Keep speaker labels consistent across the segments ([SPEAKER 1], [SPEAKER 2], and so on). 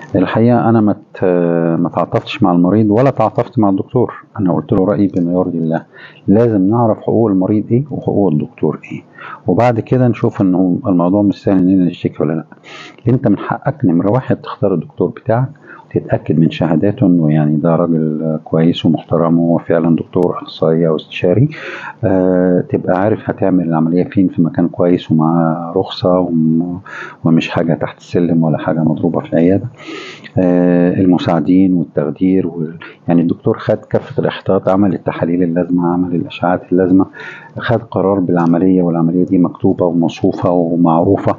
[SPEAKER 1] الحقيقة أنا ما ت- ما تعاطفتش مع المريض ولا تعاطفت مع الدكتور أنا قلت له رأيي بما يرضي الله لازم نعرف حقوق المريض إيه وحقوق الدكتور إيه وبعد كده نشوف إنه الموضوع مش سهل إننا نشتكي ولا لأ أنت من حقك نمرة واحد تختار الدكتور بتاعك تتأكد من شهاداته إنه يعني ده راجل كويس ومحترم وهو فعلا دكتور أخصائي أو استشاري آه تبقى عارف هتعمل العملية فين في مكان كويس ومعاه رخصة وم- ومش حاجة تحت السلم ولا حاجة مضروبة في العيادة آه، المساعدين والتخدير وال... يعني الدكتور خد كافة الاحتياط عمل التحاليل اللازمة عمل الأشعات اللازمة خد قرار بالعملية والعملية دي مكتوبة وموصوفة ومعروفة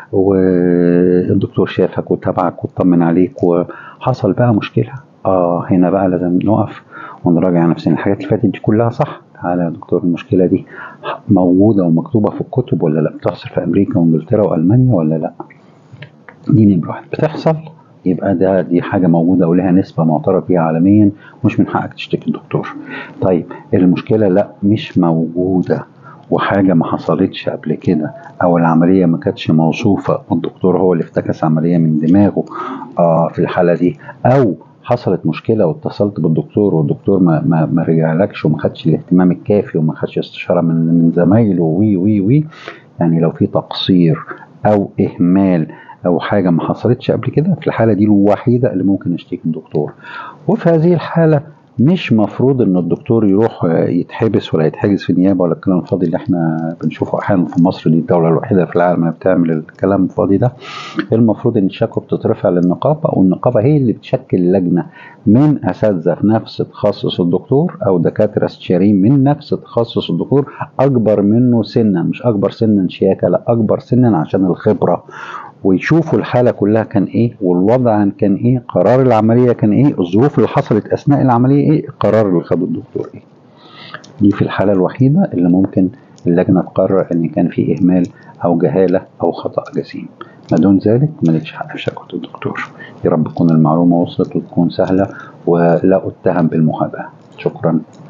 [SPEAKER 1] والدكتور شافك وتابعك واطمن عليك وحصل بقى مشكلة اه هنا بقى لازم نقف ونراجع نفسنا الحاجات اللي فاتت دي كلها صح تعالى يا دكتور المشكلة دي موجودة ومكتوبة في الكتب ولا لا بتحصل في أمريكا وإنجلترا وألمانيا ولا لا دي نمرة واحد بتحصل يبقى ده دي حاجة موجودة ولها نسبة معترف بيها عالميا مش من حقك تشتكي الدكتور طيب المشكلة لا مش موجودة وحاجة ما حصلتش قبل كده أو العملية ما كانتش موصوفة والدكتور هو اللي افتكس عملية من دماغه آه في الحالة دي أو حصلت مشكلة واتصلت بالدكتور والدكتور ما ما ما رجعلكش وما خدش الاهتمام الكافي وما خدش استشارة من من زمايله وي وي وي يعني لو في تقصير أو إهمال او حاجه ما حصلتش قبل كده في الحاله دي الوحيده اللي ممكن اشتكي الدكتور وفي هذه الحاله مش مفروض ان الدكتور يروح يتحبس ولا يتحجز في النيابه ولا الكلام الفاضي اللي احنا بنشوفه احيانا في مصر دي الدوله الوحيده في العالم اللي بتعمل الكلام الفاضي ده المفروض ان الشكوى بتترفع للنقابه والنقابه هي اللي بتشكل لجنه من اساتذه في نفس تخصص الدكتور او دكاتره استشاريين من نفس تخصص الدكتور اكبر منه سنا مش اكبر سنا شياكه لا اكبر سنا عشان الخبره ويشوفوا الحاله كلها كان ايه والوضع كان ايه قرار العمليه كان ايه الظروف اللي حصلت اثناء العمليه ايه القرار اللي خده الدكتور ايه دي في الحاله الوحيده اللي ممكن اللجنه تقرر ان كان في اهمال او جهاله او خطا جسيم ما دون ذلك مالكش حق في شكوى الدكتور يا رب تكون المعلومه وصلت وتكون سهله ولا اتهم بالمحاباه شكرا